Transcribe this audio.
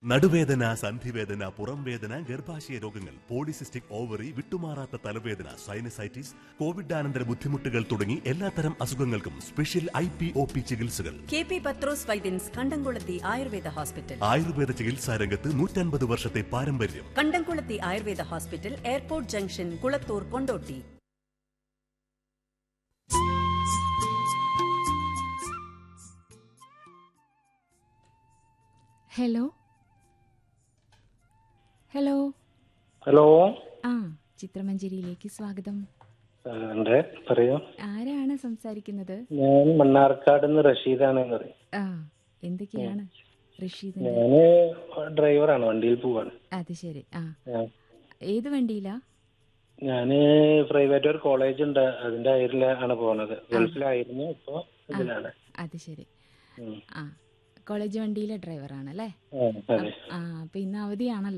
നടുവേദന സന്ധിവേദന പുറം വേദന ഗർഭാശയ രോഗങ്ങൾ പോളിസിസ്റ്റിക് ഓവറി വിട്ടുമാറാത്ത തലവേദന സൈനസൈറ്റിസ് കോവിഡാനന്തര ബുദ്ധിമുട്ടുകൾ തുടങ്ങി എല്ലാത്തരം അസുഖങ്ങൾക്കും special I P O P ചികിത്സകൾ K P Pathrose Vaidyans Kandamkulathy Ayurveda hospital Ayurveda ചികിത്സാ രംഗത്ത് നൂറ്റൻപത് വർഷത്തെ പാരമ്പര്യം Kandamkulathy Ayurveda hospital airport junction Kulathur Kondotty hello hello hello ആ ചിത്രമഞ്ചേരിയിലേക്ക് സ്വാഗതം ഉണ്ട് പറയൂ ആരാണ് സംസാരിക്കുന്നത് ഞാൻ മണ്ണാർക്കാട് നിന്ന് റഷീദാണ് പറയും ആ എന്തൊക്കെയാണ് റഷീദിന്റെ ഞാന് ഡ്രൈവറാണ് വണ്ടിയിൽ പോവാണ് അത് ശരി ആ ആ. ഏത് വണ്ടിയിലാ ഞാന് പ്രൈവറ്റ് ഒരു കോളേജ് ഉണ്ട് അതിന്റെ അയരിലാണ് പോകുന്നത് ഗൾഫിലായിരുന്നു ഇപ്പൊ ഇതിലാണ് അത് ശരി ഉം. ആ കോളേജ് വണ്ടിയിലെ ഡ്രൈവറാണ് അല്ലേ ആ, അതെ ആ അപ്പൊ ഇന്ന് അവധിയാണല്ലോ